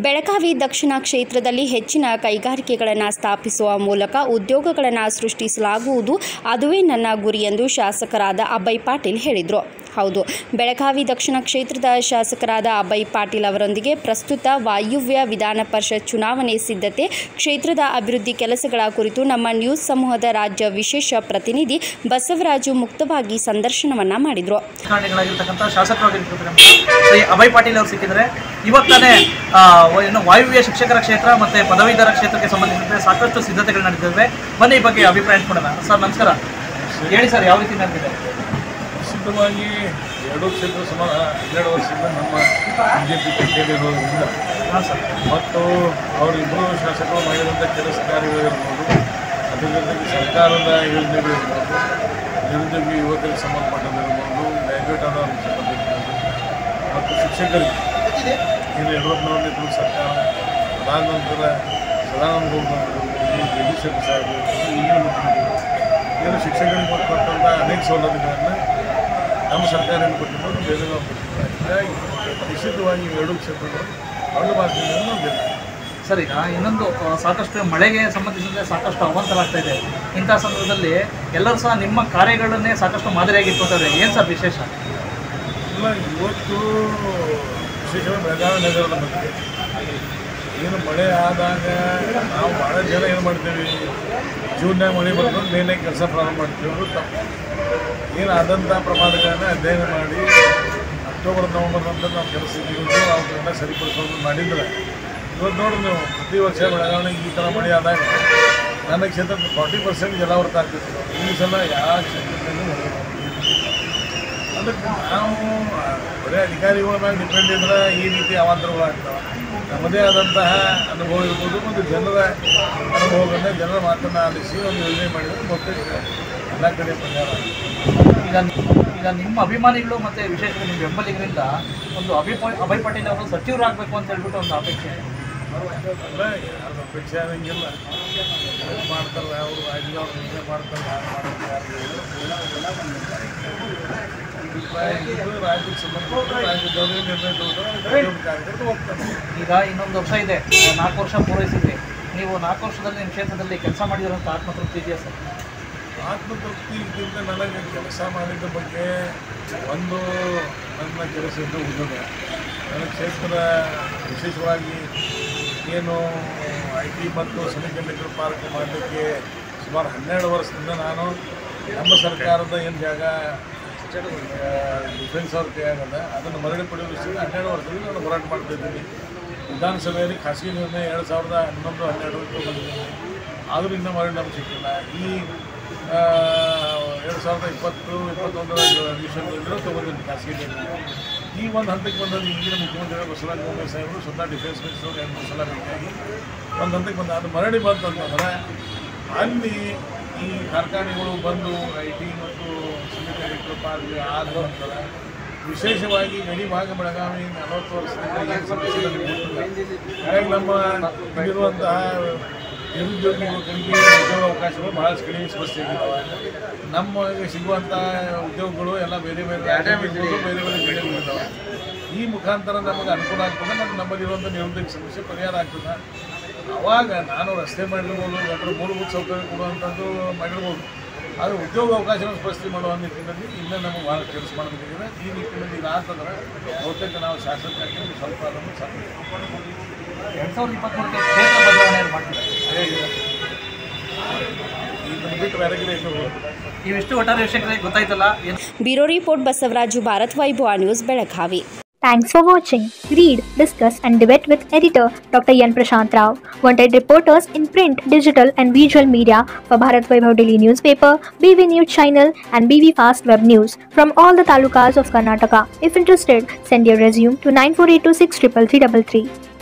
ಬೆಳಗಾವಿ ದಕ್ಷಿಣ ಕ್ಷೇತ್ರದಲ್ಲಿ ಹೆಚ್ಚಿನ ಕೈಗಾರಿಕೆಗಳನ್ನು ಸ್ಥಾಪಿಸುವ ಮೂಲಕ ಉದ್ಯೋಗಗಳನ್ನು ಸೃಷ್ಟಿಸಲಾಗುವುದು ಅದುವೇ ನನ್ನ ಗುರಿ ಎಂದು ಶಾಸಕರಾದ ಅಭಯ್ ಪಾಟೀಲ್ ಹೇಳಿದರು ಹೌದು ಬೆಳಗಾವಿ ದಕ್ಷಿಣ ಕ್ಷೇತ್ರದ ಶಾಸಕರಾದ ಅಭಯ್ ಪಾಟೀಲ್ ಅವರೊಂದಿಗೆ ಪ್ರಸ್ತುತ ವಾಯುವ್ಯ ವಿಧಾನ ಪರಿಷತ್ ಚುನಾವಣೆ ಸಿದ್ಧತೆ ಕ್ಷೇತ್ರದ ಅಭಿವೃದ್ಧಿ ಕೆಲಸಗಳ ಕುರಿತು ನಮ್ಮ ನ್ಯೂಸ್ ಸಮೂಹದ ರಾಜ್ಯ ವಿಶೇಷ ಪ್ರತಿನಿಧಿ ಬಸವರಾಜು ಮುಕ್ತವಾಗಿ ಸಂದರ್ಶನವನ್ನ ಮಾಡಿದರು ರಾಜಕಾರಣಿಗಳಾಗಿರ್ತಕ್ಕಂಥ ಶಾಸಕರಾಗಿರ್ತಕ್ಕಂಥ ಶ್ರೀ ಅಭಯ್ ಪಾಟೀಲ್ ಅವರು ಸಿಕ್ಕಿದ್ದಾರೆ ಇವತ್ತಾನೆ ಆ, ವ- ಏನು ವಾಯುವ್ಯ ಶಿಕ್ಷಕರ ಕ್ಷೇತ್ರ ಮತ್ತು ಪದವೀಧರ ಕ್ಷೇತ್ರಕ್ಕೆ ಸಂಬಂಧಿಸಿದಂತೆ ಸಾಕಷ್ಟು ಸಿದ್ಧತೆಗಳು ನಡೆದಿವೆ ಬನ್ನಿ ಈ ಬಗ್ಗೆ ಅಭಿಪ್ರಾಯ ಕೊಡೋಣ ಸರ್ ನಮಸ್ಕಾರ ಹೇಳಿ ಸರ್ ಯಾವ ರೀತಿ ನಡೆದಿದೆ ಸಿದ್ಧವಾಗಿ ಎರಡೂ ಕ್ಷೇತ್ರ ಸುಮಾರು ಹನ್ನೆರಡು ವರ್ಷದಿಂದ ನಮ್ಮ ಬಿ ಜೆ ಪಿ ಕೈಲಿರೋದ್ರಿಂದ ಹಾಂ ಸರ್ ಮತ್ತು ಅವರಿಬ್ಬರು ಶಾಸಕರು ಮಾಡಿದಂಥ ಕೆಲಸ ಕಾರ್ಯಗಳಿರ್ಬೋದು ಅದ್ರ ಜೊತೆಗೆ ಸರ್ಕಾರದ ಯೋಜನೆಗಳಿರ್ಬೋದು ನಿರುದ್ಯೋಗಿ ಯುವಕರಿಗೆ ಸಂಬಂಧಪಟ್ಟದಿರ್ಬೋದು ಗ್ರ್ಯಾಜುಯೇಟ್ ಆದವ್ರಿಗೆ ಸಂಬಂಧಿಸಿರ್ಬೋದು ಮತ್ತು ಶಿಕ್ಷಕರಿಗೆ ಇದು ಯಡಿಯೂರಪ್ಪನವ್ರ ನೇತೃತ್ವದ ಸರ್ಕಾರ ಅದಾದ ನಂತರ ಸದಾನಂದ ಗೌಡ ಜಗದೀಶ್ ಸಾಹೇಬ್ ಈಗಿನ ಮುಖ್ಯಮಂತ್ರಿಗಳು ಏನು ಶಿಕ್ಷಕರಿಗೆ ಕೊಟ್ಟಂಥ ಅನೇಕ ಸೌಲಭ್ಯಗಳನ್ನು ನಮ್ಮ ಸರ್ಕಾರ ಏನು ಕೊಟ್ಟಿರ್ಬೋದು ಬೇರೆ ನಾವು ಕೊಟ್ಟಿಲ್ಲ ಹೀಗಾಗಿ ನಿಶ್ಚಿತವಾಗಿ ಎರಡೂ ಕ್ಷೇತ್ರಗಳು ದೊಡ್ಡ ಮಾಧ್ಯಮಗಳನ್ನು ಬೇಕು ಸರ್ ಈಗ ಇನ್ನೊಂದು ಆ, ಸಾಕಷ್ಟು ಮಳೆಗೆ ಸಂಬಂಧಿಸಿದಂತೆ ಸಾಕಷ್ಟು ಅವಾಂತರಾಗ್ತಾ ಇದೆ ಇಂಥ ಸಂದರ್ಭದಲ್ಲಿ ಎಲ್ಲರೂ ಸಹ ನಿಮ್ಮ ಕಾರ್ಯಗಳನ್ನೇ ಸಾಕಷ್ಟು ಮಾದರಿಯಾಗಿ ಇಟ್ಕೊತಾರೆ ಏನು ಸರ್ ವಿಶೇಷ ಇಲ್ಲ ಇವತ್ತು ವಿಶೇಷವಾಗಿ ಬೆಳಗಾವಿ ನಗರದ ಬಗ್ಗೆ ಏನು ಮಳೆ ಆದಾಗ ನಾವು ಭಾಳ ಜನ ಏನು ಮಾಡ್ತೀವಿ ಜೂನ್ಯಾಗ ಮಳೆ ಬರ್ತದೆ ಮೇನಾಗ ಕೆಲಸ ಪ್ರಾರಂಭ ಮಾಡ್ತೀವಿ ಅದು ತಪ್ಪು ಏನು ಆದಂಥ ಪ್ರಮಾದಗಳನ್ನು ಅಧ್ಯಯನ ಮಾಡಿ ಅಕ್ಟೋಬರ್ ನವಂಬರ್ ನಂತರ ನಾವು ಕೆಲಸ ಇದ್ದೀವಿ ಅವನ್ನೆಲ್ಲ ಸರಿಪಡಿಸೋದು ಮಾಡಿದ್ರೆ ಇವತ್ತು ನೋಡಿ ನೀವು ಪ್ರತಿ ವರ್ಷ ಬೆಳಗಾವಿನಾಗ ಈ ಥರ ಮಳೆ ಆದಾಗ ನನ್ನ ಕ್ಷೇತ್ರ ಫಾರ್ಟಿ ಪರ್ಸೆಂಟ್ ಜಲಾವೃತ ಆಗ್ತಿತ್ತು ಈ ಸಲ ಯಾವ ಕ್ಷೇತ್ರದಲ್ಲೂ ಮಳೆ ಬಂದಿಲ್ಲ. ಅದಕ್ಕೆ ನಾವು ಬರೀ ಅಧಿಕಾರಿಗಳ ಮ್ಯಾಗ ಡಿಪೆಂಡ್ ಇದ್ರೆ ಈ ರೀತಿ ಅವಾಂತರಗಳು ಆಗ್ತವೆ ನಮ್ಮದೇ ಆದಂತಹ ಅನುಭವ ಇರ್ಬೋದು ಮತ್ತು ಜನರ ಅನುಭವಗಳನ್ನ ಜನರ ಮಾತನ್ನು ಆಲಿಸಿ ಒಂದು ಯೋಜನೆ ಮಾಡಿದ್ರೆ ಬಹುತೇಕ ಎಲ್ಲ ಕಡೆ ಪರಿಹಾರ ಆಗುತ್ತೆ. ಈಗ ಈಗ ನಿಮ್ಮ ಅಭಿಮಾನಿಗಳು ಮತ್ತು ವಿಶೇಷವಾಗಿ ನಿಮ್ಮ ಬೆಂಬಲಿಗರಿಂದ ಒಂದು ಅಭಿಪ್ರಾಯ ಅಭಯ್ ಪಾಟೀಲ್ ಅವರು ಸಚಿವರಾಗಬೇಕು ಅಂತ ಹೇಳ್ಬಿಟ್ಟು ಒಂದು ಅಪೇಕ್ಷೆ ಇದೆ. ಅಲ್ಲ ಯಾರು ಅಪೇಕ್ಷೆ ಆಗಂಗಿಲ್ಲ ಯಾರು ಮಾಡ್ತಾರಲ್ಲ ಅವರು ಆಗಿಲ್ಲ ಅವ್ರು ನಿಜ ಮಾಡ್ತಾರೆ ಯಾರು ಮಾಡ್ತಾರೆ ಯಾರು ಅಭಿಪ್ರಾಯ ಇದ್ದು ರಾಜ್ಯಕ್ಕೆ ಸಂಬಂಧಪಟ್ಟ ರಾಜ್ಯದವ್ರಿಗೆ ನಿರ್ಣಯ ತಗೊಂಡ್ರೆ ಕಾರ್ಯಕರ್ತರು ಹೋಗ್ತಾರೆ ಈಗ ಇನ್ನೊಂದು ವರ್ಷ ಇದೆ ನಾಲ್ಕು ವರ್ಷ ಪೂರೈಸಿದ್ರಿ ನೀವು ನಾಲ್ಕು ವರ್ಷದಲ್ಲಿ ನಿಮ್ಮ ಕ್ಷೇತ್ರದಲ್ಲಿ ಕೆಲಸ ಮಾಡಿರೋಂಥ ಆತ್ಮತೃಪ್ತಿ ಇದೆಯಾ ಸರ್ ಆತ್ಮತೃಪ್ತಿ ಇದರಿಂದ ನನಗೆ ಕೆಲಸ ಮಾಡಿದ ಬಗ್ಗೆ ಒಂದು ನನ್ನ ಕೆಲಸದಿಂದ ಉಳಿದ ನನ್ನ ಕ್ಷೇತ್ರ ವಿಶೇಷವಾಗಿ ಏನು ಐ ಟಿ ಮತ್ತು ಸೆಮಿಕಂಡಕ್ಟರ್ ಪಾರ್ಕ್ ಮಾಡಲಿಕ್ಕೆ ಸುಮಾರು ಹನ್ನೆರಡು ವರ್ಷದಿಂದ ನಾನು ನಮ್ಮ ಸರ್ಕಾರದ ಏನು ಜಾಗ ಡಿಫೆನ್ಸ್ ಅವ್ರ ಕೈಯಾಗದ ಅದನ್ನು ಮರಳಿ ಪಡೆಯುವ ವಿಷಯ ಹನ್ನೆರಡು ವರ್ಷದಿಂದ ನಾನು ಹೋರಾಟ ಮಾಡ್ತಿದ್ದೀನಿ ವಿಧಾನಸಭೆಯಲ್ಲಿ ಖಾಸಗಿ ನಿರ್ಣಯ ಎರಡು ಸಾವಿರದ ಹನ್ನೊಂದು ಹನ್ನೆರಡರಕ್ಕೆ ಬಂದಿದ್ದೀನಿ ಆದರೂ ಇನ್ನೂ ಮರಳಿ ನಮ್ಗೆ ಸಿಕ್ಕಿಲ್ಲ ಈ ಆ, ಎರಡು ಸಾವಿರದ ಇಪ್ಪತ್ತು ಇಪ್ಪತ್ತೊಂದರ ಅಧಿವೇಶನದಲ್ಲೂ ತೊಗೊಂಡಿದ್ದೀನಿ ಖಾಸಗಿ ನಿರ್ಣಯ ಈ ಒಂದು ಹಂತಕ್ಕೆ ಬಂದದ್ದು ಈಗಿನ ಮುಖ್ಯಮಂತ್ರಿಗಳು ಬಸವರಾಜ ಬೊಮ್ಮಾಯಿ ಸಾಹೇಬರು ಸ್ವತಃ ಡಿಫೆನ್ಸ್ ಮಿನಿಸ್ಟರ್ ಎರಡು ಮೂರು ಸಲ ಭೇಟಿಯಾಗಿ ಒಂದು ಹಂತಕ್ಕೆ ಬಂದ ಅದು ಮರಳಿ ಬಂತು ಅಂತಂದ್ರೆ ಅಲ್ಲಿ ಈ ಕಾರ್ಖಾನೆಗಳು ಬಂದು ಐ ಟಿ ಮತ್ತು ಸೆಮಿಕಂಡಕ್ಟರ್ ಪಾರ್ಕ್ ಆದ ನಂತರ ವಿಶೇಷವಾಗಿ ಗಡಿ ಭಾಗ ಬೆಳಗಾವಿ ನಲವತ್ತು ವರ್ಷದಿಂದ ಏನು ಸಮಸ್ಯೆ ನಮಗೆ ಗೊತ್ತಿಲ್ಲ ಹಾಗಾಗಿ ನಮ್ಮ ಇಲ್ಲಿರುವಂತಹ ನಿರುದ್ಯೋಗಿ ಯುವಕರಿಗೆ ಉದ್ಯೋಗ ಅವಕಾಶಗಳು ಭಾಳಷ್ಟು ಕಡಿಮೆ ಸಮಸ್ಯೆ ಆಗಿದ್ದಾವೆ ನಮಗೆ ಸಿಗುವಂಥ ಉದ್ಯೋಗಗಳು ಎಲ್ಲ ಬೇರೆ ಬೇರೆ ರಾಜ್ಯಗಳಿರ್ಬೋದು, ಬೇರೆ ಬೇರೆ ಜಿಲ್ಲೆಗಳಿದ್ದಾವೆ ಈ ಮುಖಾಂತರ ನಮಗೆ ಅನುಕೂಲ ಆಗ್ತದೆ ಮತ್ತು ನಮ್ಮಲ್ಲಿರುವಂಥ ನಿರುದ್ಯೋಗ ಸಮಸ್ಯೆ ಪರಿಹಾರ ಆಗ್ತದೆ ಅವಾಗ ನಾನು ರಸ್ತೆ ಮಾಡಿರ್ಬೋದು ಅದರ ಮೂಲಭೂತ ಸೌಕರ್ಯ ಕೊಡುವಂಥದ್ದು ಮಾಡಿರ್ಬೋದು ಆದರೆ ಉದ್ಯೋಗ ಅವಕಾಶವನ್ನು ಸೃಷ್ಟಿ ಮಾಡುವ ನಿಟ್ಟಿನಲ್ಲಿ ಇನ್ನೂ ನಮಗೆ ಭಾಳ ಕೆಲಸ ಮಾಡಬೇಕಿದೆ ಈ ನಿಟ್ಟಿನಲ್ಲಿ ಇದು ಆಗ್ತಂದ್ರೆ ಬಹುತೇಕ ನಾವು ಶಾಸಕರಾಗಿ ಸ್ವಲ್ಪ ಅದನ್ನು ಸಾಧ್ಯ ಎರಡು ಸಾವಿರದ ಇಪ್ಪತ್ತ್ಮೂರಕ್ಕೆ ಕ್ಷೇತ್ರ ಬದಲಾವಣೆ ಮಾಡ್ತೀವಿ ಇದನ್ನು ಬಿಟ್ಟು ಬೇರೆ ಕಡೆ ಎಲ್ಲೂ ಹೋಗೋದು ಇವಿಷ್ಟು ಒಟ್ಟಾರೆ ವಿಷಯಗಳಿಗೆ ಗೊತ್ತಾಯ್ತಲ್ಲ ಏನು bureau report Basavaraju Bharat Vaibhava news Belagavi Thanks for watching. Read, discuss, and debate with editor Dr. Yan Prashant Rao. Wanted reporters in print, digital, and visual media for Bharat Vaibhav Daily Newspaper, BV News Channel, and BV Fast Web News from all the talukas of Karnataka. If interested, send your resume to 9482633333.